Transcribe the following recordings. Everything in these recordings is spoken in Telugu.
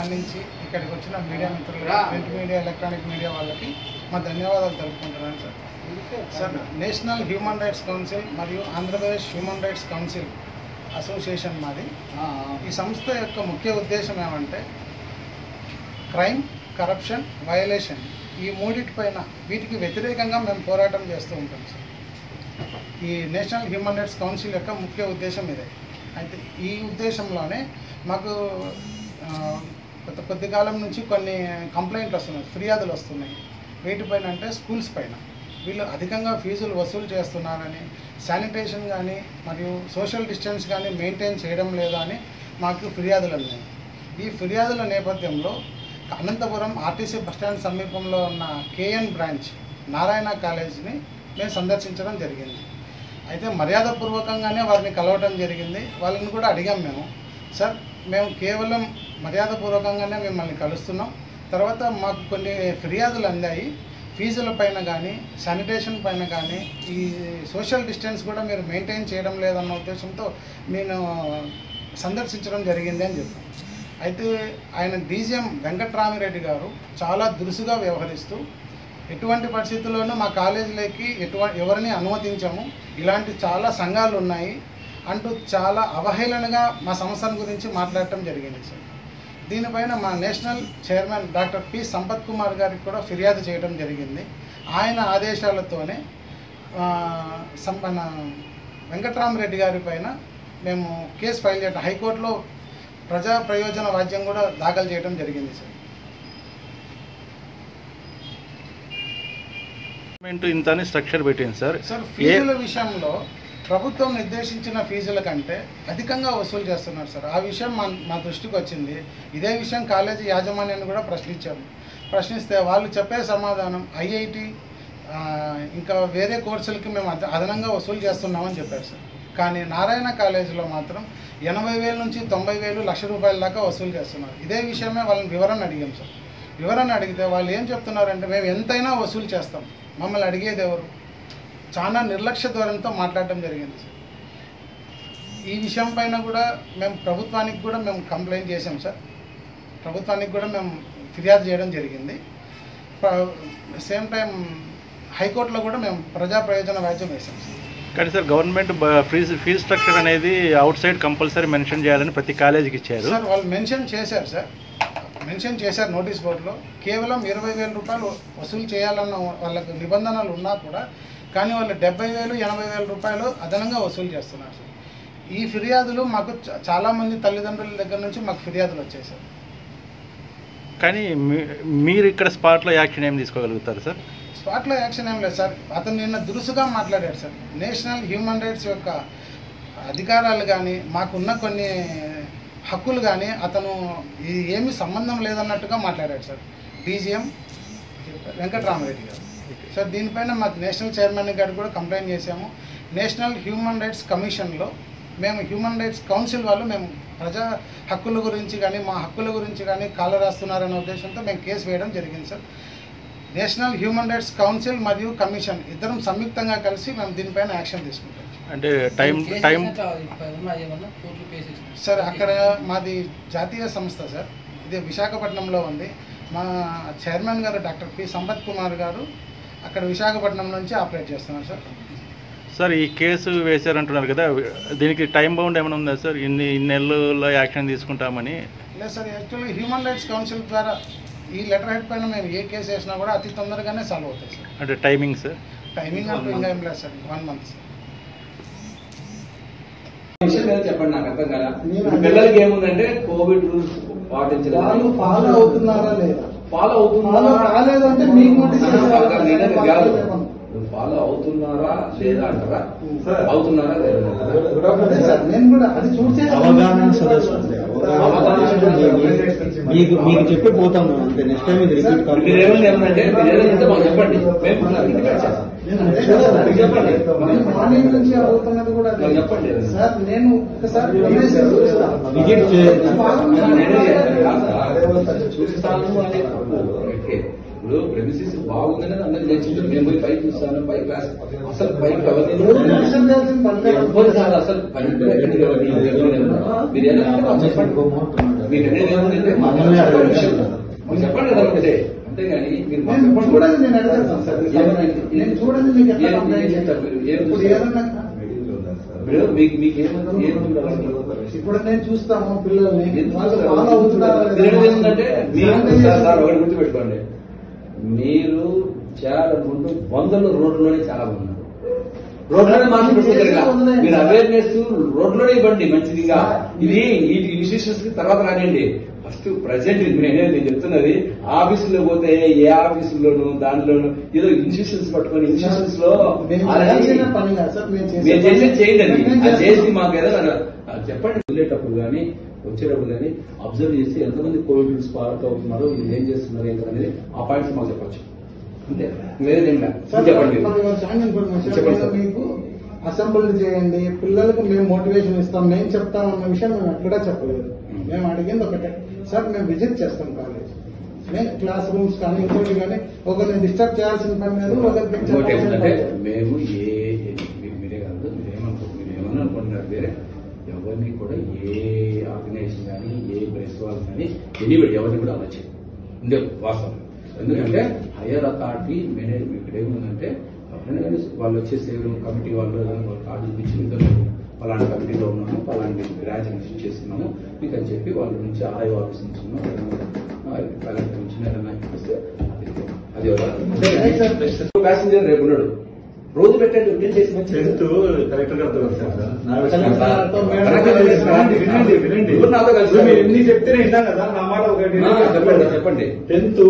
నుంచి ఇక్కడికి వచ్చిన మీడియా మిత్రులు ప్రింట్ మీడియా ఎలక్ట్రానిక్ మీడియా వాళ్ళకి మా ధన్యవాదాలు తెలుపుకుంటున్నాను sir sir national human rights council మరియు Andhra Pradesh human rights council association మాది ఈ సంస్థ యొక్క ముఖ్య ఉద్దేశం ఏమంటే క్రైమ్ కరప్షన్ వయలేషన్ ఈ మూడిటిపైన వీటికి వ్యతిరేకంగా మేము పోరాటం చేస్తూ ఉంటాం సార్ ఈ నేషనల్ హ్యూమన్ రైట్స్ కౌన్సిల్ యొక్క ముఖ్య ఉద్దేశం ఇదే అయితే ఈ ఉద్దేశంలోనే మాకు ఆ, గత కొద్ది కాలం నుంచి కొన్ని కంప్లైంట్లు వస్తున్నాయి ఫిర్యాదులు వస్తున్నాయి వీటిపైన అంటే స్కూల్స్ పైన వీళ్ళు అధికంగా ఫీజులు వసూలు చేస్తున్నారని శానిటేషన్ కానీ మరియు సోషల్ డిస్టెన్స్ కానీ మెయింటైన్ చేయడం లేదా అని మాకు ఫిర్యాదులు ఉన్నాయి ఈ ఫిర్యాదుల నేపథ్యంలో అనంతపురం ఆర్టీసీ బస్టాండ్ సమీపంలో ఉన్న కేఎన్ బ్రాంచ్ నారాయణ కాలేజ్ని మేము సందర్శించడం జరిగింది అయితే మర్యాదపూర్వకంగానే వారిని కలవడం జరిగింది వాళ్ళని కూడా అడిగాం మేము సార్ మేము కేవలం మర్యాదపూర్వకంగానే మిమ్మల్ని కలుస్తున్నాం తర్వాత మాకు కొన్ని ఫిర్యాదులు అందాయి ఫీజుల పైన కానీ శానిటేషన్ పైన కానీ ఈ సోషల్ డిస్టెన్స్ కూడా మీరు మెయింటైన్ చేయడం లేదన్న ఉద్దేశంతో నేను సందర్శించడం జరిగింది అని చెప్పాను అయితే ఆయన డీజీఎం వెంకట్రామిరెడ్డి గారు చాలా దురుసుగా వ్యవహరిస్తూ ఎటువంటి పరిస్థితుల్లోనూ మా కాలేజీలోకి ఎటువంటి ఎవరిని అనుమతించము ఇలాంటి చాలా సంఘాలు ఉన్నాయి అంటూ చాలా అవహేళనగా మా సంస్థల గురించి మాట్లాడటం జరిగింది సార్ దీనిపైన మా national chairman doctor P Sampath Kumar గారికి కూడా ఫిర్యాదు చేయడం జరిగింది ఆయన ఆదేశాలతోనే ఆ, సంపన్న వెంకట్రామరెడ్డి గారి పైన మేము కేసు ఫైల్ చేయడం హైకోర్టులో ప్రజా ప్రయోజన వాద్యం కూడా దాఖలు చేయడం జరిగింది సార్ గవర్నమెంట్ ఇంత అని స్ట్రక్చర్ పెట్టింది సార్ సార్ ఏ ఫీజుల విషయంలో ప్రభుత్వం నిర్దేశించిన ఫీజుల కంటే అధికంగా వసూలు చేస్తున్నారు సార్ ఆ విషయం మా మా దృష్టికి వచ్చింది ఇదే విషయం కాలేజీ యాజమాన్యాన్ని కూడా ప్రశ్నించాము ప్రశ్నిస్తే వాళ్ళు చెప్పే సమాధానం ఐఐటి ఇంకా వేరే కోర్సులకి మేము అద- అదనంగా వసూలు చేస్తున్నామని చెప్పారు సార్ కానీ నారాయణ కాలేజీలో మాత్రం ఎనభై వేల నుంచి తొంభై వేలు లక్ష రూపాయల దాకా వసూలు చేస్తున్నారు ఇదే విషయమే వాళ్ళని వివరణ అడిగాం సార్ వివరణ అడిగితే వాళ్ళు ఏం చెప్తున్నారంటే మేము ఎంతైనా వసూలు చేస్తాం మమ్మల్ని అడిగేది ఎవరు చాలా నిర్లక్ష్య ధోరణితో మాట్లాడడం జరిగింది సార్ ఈ విషయం పైన కూడా మేము ప్రభుత్వానికి కూడా మేము కంప్లైంట్ చేసాం సార్ ప్రభుత్వానికి కూడా మేము ఫిర్యాదు చేయడం జరిగింది సేమ్ టైం హైకోర్టులో కూడా మేము ప్రజా ప్రయోజన వ్యాజ్యం వేసాం సార్ కానీ sir government fee fee structure అనేది అవుట్ సైడ్ కంపల్సరీ మెన్షన్ చేయాలని ప్రతి కాలేజీకి ఇచ్చారు సార్ వాళ్ళు మెన్షన్ చేశారు సార్ మెన్షన్ చేశారు నోటీస్ బోర్డులో కేవలం ఇరవై వేల రూపాయలు వసూలు చేయాలన్న వాళ్ళకు నిబంధనలు ఉన్నా కూడా కానీ వాళ్ళు డెబ్బై వేలు ఎనభై వేల రూపాయలు అదనంగా వసూలు చేస్తున్నారు సార్ ఈ ఫిర్యాదులు మాకు చ- చాలామంది తల్లిదండ్రుల దగ్గర నుంచి మాకు ఫిర్యాదులు వచ్చాయి సార్ కానీ మీ- మీరు ఇక్కడ స్పాట్లో యాక్షన్ ఏం తీసుకోగలుగుతారు సార్ స్పాట్లో యాక్షన్ ఏం లేదు సార్ అతను నిన్న దురుసుగా మాట్లాడాడు సార్ నేషనల్ హ్యూమన్ రైట్స్ యొక్క అధికారాలు కానీ మాకున్న కొన్ని హక్కులు కానీ అతను ఇది ఏమీ సంబంధం లేదన్నట్టుగా మాట్లాడాడు సార్ డీజీఎం వెంకటరామరెడ్డి గారు సార్ దీనిపైన మాకు నేషనల్ చైర్మన్ గారు కూడా కంప్లైంట్ చేశాము నేషనల్ హ్యూమన్ రైట్స్ కమిషన్లో మేము హ్యూమన్ రైట్స్ కౌన్సిల్ వాళ్ళు మేము ప్రజా హక్కుల గురించి కానీ మా హక్కుల గురించి కానీ కాలు రాస్తున్నారనే ఉద్దేశంతో మేము కేసు వేయడం జరిగింది sir national human rights council మరియు కమిషన్ ఇద్దరం సంయుక్తంగా కలిసి మేము దీనిపైన యాక్షన్ తీసుకుంటాం అంటే టైం టైం సార్ అక్కడ మాది జాతీయ సంస్థ సార్ ఇది విశాఖపట్నంలో ఉంది మా చైర్మన్ గారు డాక్టర్ పి సంపత్ కుమార్ గారు అక్కడ విశాఖపట్నం నుంచి ఆపరేట్ చేస్తున్నారు సార్ సార్ ఈ కేసు వేశారంటున్నారు కదా దీనికి టైం బౌండ్ ఏమైనా ఉందా సార్ ఇన్ని ఇన్ని నెలల్లో యాక్షన్ తీసుకుంటామని లేదు sir actually human rights council ద్వారా ఈ లెటర్ హెడ్ పైన మేము ఏ కేసు వేసినా కూడా అతి తొందరగానే సాల్వ్ అవుతాయి సార్ అంటే టైమింగ్ సార్ టైమింగ్ అంటూ ఇంకా ఏం లేదు సార్ వన్ మంత్ సార్ విషయం ఏదో చెప్పండి నాకు అర్థం కదా పిల్లలకి ఏముందంటే కోవిడ్ రూల్స్ పాటించడం వాళ్ళు ఫాలో అవుతున్నారా లేదా ఫాలో అవుతున్నారా Follow కాలేదు అంటే మీకు notice ఆహా, చేసే పక్కన నేనేది కాదు చెప్పండి. ఫాలో అవుతున్నారా లేదా అంటారా అవుతున్నారా లేదా అదే సార్ నేను కూడా అది చూసే అవగాహన సదస్సు అండి. అవగాహన అవగాహన మీకు మీకు చెప్పి పోతాం మేము అంతే నెక్స్ట్ టైం ఇది రిపీట్ కాదు మీరు ఏమైనా ఏమనంటే మీరు ఏదైనా చెప్తే మాకు చెప్పండి మేము ఇంటికి చేస్తాం అదే సార్, మీకు చెప్పండి నేను మార్నింగ్ నుంచి అడుగుతున్నది కూడా అదే. నాకు చెప్పండి. సార్ నేను ఒకసారి గమనించి చూస్తాను. విజిట్ చే- నేనే చేస్తాను కాదు సార్. చూపిస్తాను అని ఓకే. ఇప్పుడు ప్రెమిసిస్ బాగుందని అందరికి తెచ్చింది మేము పోయి పైకి చూస్తాను పై క్లాస్ అసలు పైకి ఎవరు విషయం తెలిసింది పక్కన. ఎవరు కాదు అసలు పన్నెండు ఎక్కడికి ఎవరు? మీరు ఎవరు? మీరు ఏదైనా చెప్పండి మీకు అనేది ఏముందంటే మమ్మల్ని అడగండి. మీరు చెప్పండి కదా ఒకటే అంతేగాని మీరు మాకు నేను చెప్పండి. చూడండి నేను అడగను సార్. ఏమన్నా- నేను చూడండి మీకు ఎట్లా ఏం- కంప్లైంట్ ఏం చేయాలి? చెప్తారు మీరు? ఏం ఇప్పుడు చూస్తారు? ఏదన్నా ఇప్పుడు మీకు మీకు ఏమన్నా ఏమన్నా ఇప్పుడు నేను చూస్తాము పిల్లల్ని ఎందుకు వాళ్ళు సార్? ఫాలో అవుతున్నారా లేదా? తిరగడం ఏంటంటే మీరు శానిటైజేషన్ సార్ సార్ ఒకటి గుర్తుపెట్టుకోండి మీరు చాలా ముందు వందల రోడ్లోనే చాలా మంది ఉన్నారు రోడ్లోనే మార్చి పెట్టుకుంటారు మీరు అవేర్నెస్ రోడ్లోనే ఇవ్వండి మంచిదిగా ఇది ఈ ఇన్స్టిట్యూషన్స్ కి తర్వాత రానియండి ఫస్ట్ ప్రజెంట్ మీరు అనేది నేను చెప్తున్నది ఆఫీసులో పోతే ఏ ఆఫీసులోను దాంట్లోను ఏదో ఇన్స్టిట్యూషన్స్ పట్టుకొని ఇన్స్టిట్యూషన్స్ లో మేము already- చేయాల్సిన పని కాదు సార్ మేము చేసే మీరు చేసేది చేయండి అది మేము అది చేసి చేస్తాం. మాకు ఏదైనా అది చెప్పండి వెళ్ళేటప్పుడు కానీ వచ్చేటప్పుడు కానీ అబ్జర్వ్ చేసి ఎంతమంది కోవిడ్ స్పాట్ అవుతున్నారో ఇది ఏం చేస్తున్నారు ఏంటి అనేది ఆ పాయింట్స్ మాకు చెప్పొచ్చు అంతే వేరే ఏం లేదు. సార్ చెప్పండి మీరు. మరి వాళ్ళు చాలా ఇన్ఫర్మేషన్ చెప్పండి సార్. మీకు అసెంబ్లీ చేయండి పిల్లలకు మేము మోటివేషన్ ఇస్తాం మేము చెప్తాం అన్న విషయం మేము ఎక్కడా చెప్పలేదు మ్మ్. మేము అడిగింది ఒకటే సార్ మేము విజిట్ చేస్తాం కాలేజ్ మేము క్లాస్ రూమ్స్ కానీ ఇంకోటి కానీ ఒకరిని డిస్టర్బ్ చేయాల్సిన పని లేదు ఒకరికి ఇంకోటి చెప్పాల్సిన ఏమిటంటే పని లేదు. మేము ఏ మీ- మీరే కాదు మీరు ఏమనుకో మీరు ఏమన్నా అనుకుంటున్నారు వేరే ఎవరిని కూడా ఏ ఆర్గనైజేషన్ కానీ ఏ ప్రెస్ వాళ్ళు కానీ ఎనీబడి ఎవరిని కూడా అనొచ్చు ఉండే వాస్తవం ఎందుకంటే హైయర్ అథారిటీ మేనేజ్ ఇక్కడ ఏముందంటే ఎవరైనా కానీ వాళ్ళు వచ్చేసి ఎవరు కమిటీ వాళ్ళు ఏదైనా వాళ్ళు కార్డు చూపించి ఇద్దరు పలానా కమిటీలో ఉన్నాము పలాంటి బ్రాంచ్ ఇన్స్టిట్యూట్ చేస్తున్నాము మీకు అని చెప్పి వాళ్ళ నుంచి ఆర్ఐ ఆఫీస్ నుంచి ఉన్నాం, ఏదైనా, ఆ, కలెక్టర్ నుంచి ఏదైనా ఇస్తే అది ఎవరు ప్యాసింజర్ రేపు ఉన్నాడు రోజు పెట్టండి ఏం చేసి మంచిది. టెన్త్ కలెక్టర్ గారితో కలిసాను సార్ నా కలెక్టర్ విషయం గారితో మేడం కలెక్టర్ గారితో వినండి, వినండి వినండి ఎవరు నాతో కలిసి ఇప్పుడు మీరు ఎన్ని చెప్తేనే వింటాం కదా నా మాట ఒకటి ఆ, చెప్పండి చెప్పండి tenth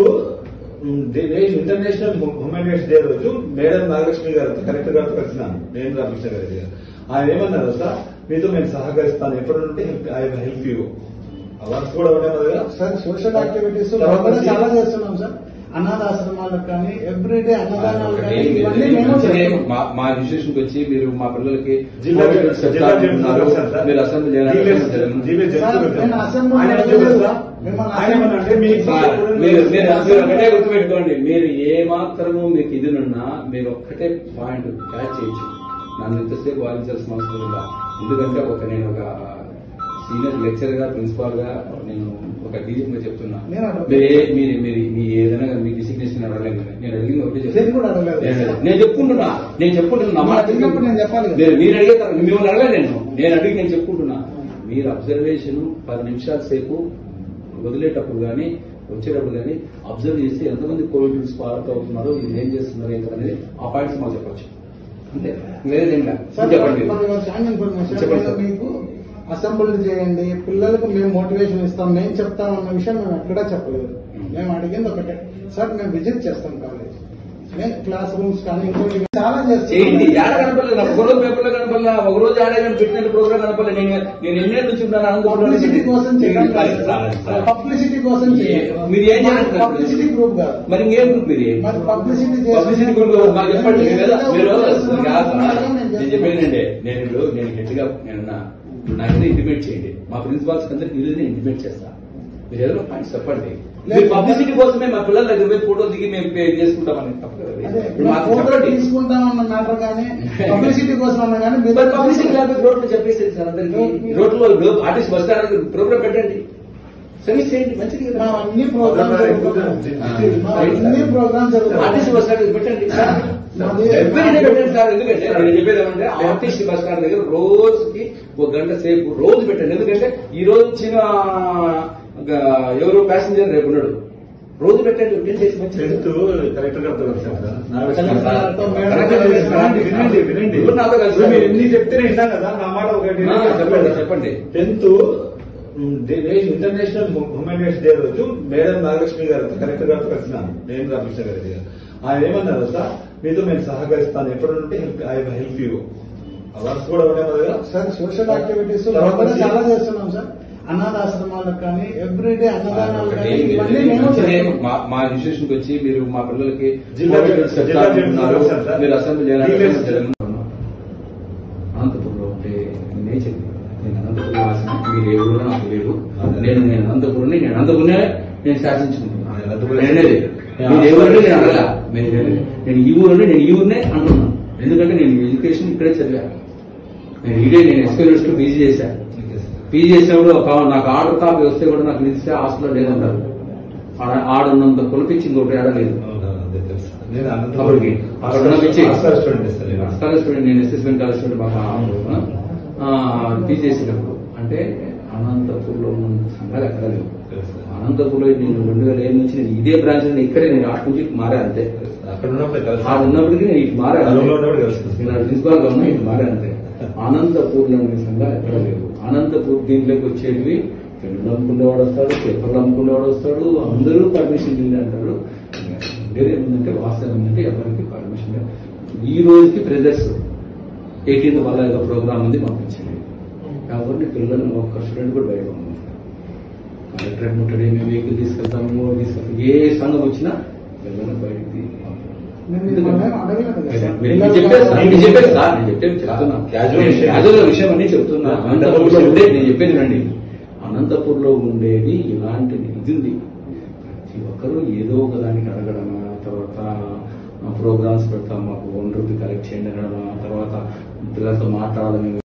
international human rights day రోజు మేడం నాగలక్ష్మి గారు కలెక్టర్ గారితో కలిసినాను నేను రామకృష్ణ గారి గారు ఆయన ఏమన్నారు సార్ మీతో నేను సహకరిస్తాను ఎప్పుడు ఉంటే ఐ హెల్ప్ యూ అవార్డ్స్ కూడా ఉన్నాయి కదా సార్ సోషల్ యాక్టివిటీస్ తర్వాత కూడా సి- చాలా చేస్తున్నాం సార్ అనాథాశ్రమాలకు కానీ ఎవ్రీడే అన్నదానాలు ఒకటి కానీ మీరు- ఇవన్నీ మేము మంచిదే. చేస్తాం. మా మా ఇన్స్టిట్యూషన్ వచ్చి మీరు మా పిల్లలకి జిల్లా కోవిడ్ జడ్జి- చెప్తా జిల్లా జడ్జి అంటున్నారు. కలిసాను సార్. మీరు అసెంబ్లీ చేయాలి, జీవీ- అసెంబ్లీ చేయాలి. జీవీ జడ్జి సార్, కలిసాను. నేను అసెంబ్లీ ఆయన లో ఏమన్నారు లేదు. సార్? మిమ్మల్ని ఆయన ఏమన్నా అంటే మీ సార్, మీరు మీరు మీరు ఒకటే గుర్తుపెట్టుకోండి మీరు ఏ మాత్రము మీకు ఇదినున్నా మీరు ఒక్కటే పాయింట్ క్యాచ్ చేయొచ్చు నన్ను ఇంతసేపు వాదించాల్సిన అవసరం లేదు ఎందుకంటే ఒక నేను ఒక సీనియర్ లెక్చర్ గా ప్రిన్సిపాల్ గా నేను ఒక డీజీ గా చెప్తున్నా నేను అడగలేదు. మీరు ఏ- మీరు మీరు మీ ఏదైనా కానీ మీ డిసిగ్నేషన్ అడగలేదు కానీ నేను అడిగింది ఒకటే చెప్తున్నా. నేను కూడా అడగలేదు. నేను- నేను చెప్పుకుంటున్నా నేను చెప్పుకుంటున్నా మీరు అడిగినప్పుడు నేను చెప్పాలి కదా. మీరు మీరు అడిగే తర్వాత మిమ్మల్ని అడగలేదు నేను నేను అడిగి నేను చెప్పుకుంటున్నా మీరు అబ్జర్వేషన్ పది నిమిషాల సేపు వదిలేటప్పుడు కానీ వచ్చేటప్పుడు కానీ అబ్జర్వ్ చేసి ఎంతమంది కోవిడ్ స్పాట్ అవుతున్నారో ఇది ఏం చేస్తున్నారు ఏంటి అనేది ఆ పాయింట్స్ మాకు చెప్పొచ్చు అంతే వేరే ఏం లేదు. సార్ చెప్పండి మరి వాళ్ళు చాలా ఇన్ఫర్మేషన్ చెప్పండి సార్. మీకు అసెంబ్లీ చేయండి పిల్లలకు మేము మోటివేషన్ ఇస్తాం మేము చెప్తాం అన్న విషయం మేము ఎక్కడా చెప్పలేదు మ్మ్. మేము అడిగింది ఒకటే సార్ మేము విజిట్ చేస్తాం కాలేజ్ మేము క్లాస్ రూమ్స్ కానీ ఇంకోటి కానీ చాలా చేయండి చేస్తాం ఆడ కనపడలేదు నాకు ఒక రోజు పేపర్లో కనపడలే ఒక రోజు ఆడే కానీ పెట్టిన ప్రోగ్రామ్ కనపడలేదు నేను నేను ఎన్నేళ్ళ నుంచి ఉన్నాను అనంతపురంలో. పబ్లిసిటీ కోసం చేయడం కాదు సార్, సార్. పబ్లిసిటీ కోసం చేయాలి మీరు ఏం చేయాలి పబ్లిసిటీ గ్రూప్ కాదు మరి ఇంకేం గ్రూప్ మీరు మరి పబ్లిసిటీ చేసి- పబ్లిసిటీ గ్రూప్ మాకు చెప్పండి మీరు ఏదో- మీరు ఏదో చేస్తున్నాం, కాదు సార్. నేను నేను చేస్తున్నాను. చెప్పేదండి నేను ఇప్పుడు నేను గట్టిగా నేను నాకు ఇంటిమేట్ చేయండి మా ప్రిన్సిపాల్స్ అందరికి ఇది నేను ఇంటిమేట్ చేస్తా మీరు ఏదో పాయింట్స్ చెప్పండి మీరు పబ్లిసిటీ కోసమే మా పిల్లల దగ్గర పోయి ఫోటో దిగి మేము పే చేసుకుంటామని తప్పు కదా అది. అదే ఇప్పుడు మాకు ఫోటో చెప్పండి తీసుకుంటాం అన్న మ్యాటర్ కానీ పబ్లిసిటీ కోసం అన్న కానీ మీరు మరి పబ్లిసిటీ లేకపోతే రోడ్లు చెప్పేసేది సార్ అందరికి రోడ్లో ఆర్టిస్ట్ బస్ స్టాండ్ ప్రోగ్రామ్ పెట్టండి సర్వీస్ చేయండి మంచిది మా కదా అన్ని ప్రోగ్రామ్ మా అన్ని ప్రోగ్రామ్ ఆర్టిస్ట్ బస్ స్టాండ్ పెట్టండి మాది- ఎవ్రీడే పెట్టండి సార్ ఎందుకంటే నేను చెప్పేది ఏమంటే ఆర్టిస్ట్ బస్ స్టాండ్ దగ్గర రోజుకి ఒక గంట సేపు రోజు పెట్టండి ఎందుకంటే ఈ రోజు వచ్చిన ఒక ఎవరు ప్యాసింజర్ రేపు ఉన్నాడు రోజు పెట్టండి ఏం చేసి మంచిది టెన్త్ కలెక్టర్ గారితో కలిసాను సార్ నా విషయం కలెక్టర్ గారితో మేడం కలెక్టర్ గారితో వినండి, వినండి వినండి ఎవరు నాతో కలిసి ఇప్పుడు మీరు ఎన్ని చెప్తేనే వింటాం కదా నా మాట ఒకటి ఆ, చెప్పండి చెప్పండి tenth international human rights day రోజు మేడం నాగలక్ష్మి గారు కలెక్టర్ గారితో కలిసినాను నేను రామకృష్ణ గారి గారు ఆయన ఏమన్నారు సార్ మీతో నేను సహకరిస్తాను ఎప్పుడు ఉంటే ఐ హెల్ప్ యూ అవార్డ్స్ కూడా ఉన్నాయి కదా సార్ సోషల్ యాక్టివిటీస్ తర్వాత కూడా సి- చాలా చేస్తున్నాం సార్ అనాథాశ్రమాలకు కానీ ఎవ్రీడే అన్నదానాలు ఒకటి కానీ మీరు- ఇవన్నీ మేము మంచిదే. చేస్తాం. మా మా ఇన్స్టిట్యూషన్ కి వచ్చి మీరు మా పిల్లలకి జిల్లా కోవిడ్ జడ్జి- చెప్తా జిల్లా జడ్జి అంటున్నారు. కలిసాను సార్. మీరు అసెంబ్లీ చేయాలి, జీవీ అసెంబ్లీ చేయాలి. అనంతపురంలో ఉంటే నేచర్ నేను అనంతపురం వాసిన మీరు ఏ ఊరో నాకు తెలియదు నేను నేను అనంతపురం నేను అనంతపురమే నేను శాసించుకుంటున్నాను నేను అనంతపురం నేను అనేది మీరు ఏ ఊరంటే నేను అడగల మీరు నేను- నేను ఈ ఊరు నేను ఈ ఊరినే అంటున్నాను ఎందుకంటే నేను ఎడ్యుకేషన్ ఇక్కడే చదివాను నేను ఇదే నేను ఎస్కో యూనివర్సిటీ పీజీ చేశాను పీజీ చేసినప్పుడు ఒక నాకు ఆర్డర్ కాపీ వస్తే కూడా నాకు నిలిస్తే హాస్టల్లో లేదంటారు ఆడ- ఆడున్నంత కొలిపించి ఇంకోటి ఏడ లేదు అవునా, అదే తెలుసు. నేను అనంతపురం అప్పటికి అక్కడ ఉన్న పిచ్చి. హాస్టల్ స్టూడెంట్ సార్ నేను. కాలేజ్ స్టూడెంట్ నేను ఎస్ఎస్బీ కాలేజ్ స్టూడెంట్ బాగా పీజీ చేసేటప్పుడు అంటే అనంతపూర్లో ఉన్న సంఘాలు ఎక్కడ లేవు తెలుసు. అనంతపూర్లో నేను రెండు వేల ఏడు నుంచి నేను ఇదే బ్రాంచ్ నేను ఇక్కడే నేను ఆట నుంచి మారా అంతే అక్కడ ఉన్నప్పుడు కలిసి ఆడ ఉన్నప్పటికీ నేను ఇటు మారా నలుగురులో ఉన్నప్పుడు కలిసి నేను ప్రిన్సిపాల్ గా ఉన్నా ఇటు మారా అంతే అనంతపూర్లో ఉండే సంఘాలు ఎక్కడ లేవు అనంతపూర్ దీంట్లోకి వచ్చేటివి పెన్నులు అమ్ముకునేవాడు వస్తాడు పేపర్లు అమ్ముకునేవాడు వస్తాడు అందరూ పర్మిషన్ ఇల్లు అంటారు వేరే ఏముందంటే వాస్తవం ఏంటంటే ఎవరికి పర్మిషన్ లేదు. ఈ రోజుకి ప్రెజర్స్ ఎయిటీన్త్ వల్ల ఏదో ప్రోగ్రామ్ ఉంది పంపించండి కాబట్టి పిల్లల్ని ఒక్క స్టూడెంట్ కూడా బయట పంపించారు కలెక్టరేట్ ముట్టడి మేము వెహికల్ తీసుకెళ్తాము తీసుకెళ్తాము ఏ సంఘం వచ్చినా పిల్లల్ని బయటికి నేను ఇది మొన్న అడగలేదు కదా సార్. నేను చెప్పేది సార్, నేను చెప్పేది సార్, నేను చెప్పేది చెప్తున్నా. Casual విషయం. Casual విషయం అన్ని చెప్తున్నా అనంతపూర్లో ఉండే నేను చెప్పేది రండి అనంతపూర్లో ఉండేది ఇలాంటి ఇది ఉంది ప్రతి ఒక్కరూ ఏదో ఒక దానికి అడగడమా తర్వాత ప్రోగ్రామ్స్ పెడతాం మాకు వన్ రూపీ కలెక్ట్ చేయండి అనడమా తర్వాత పిల్లలతో మాట్లాడడం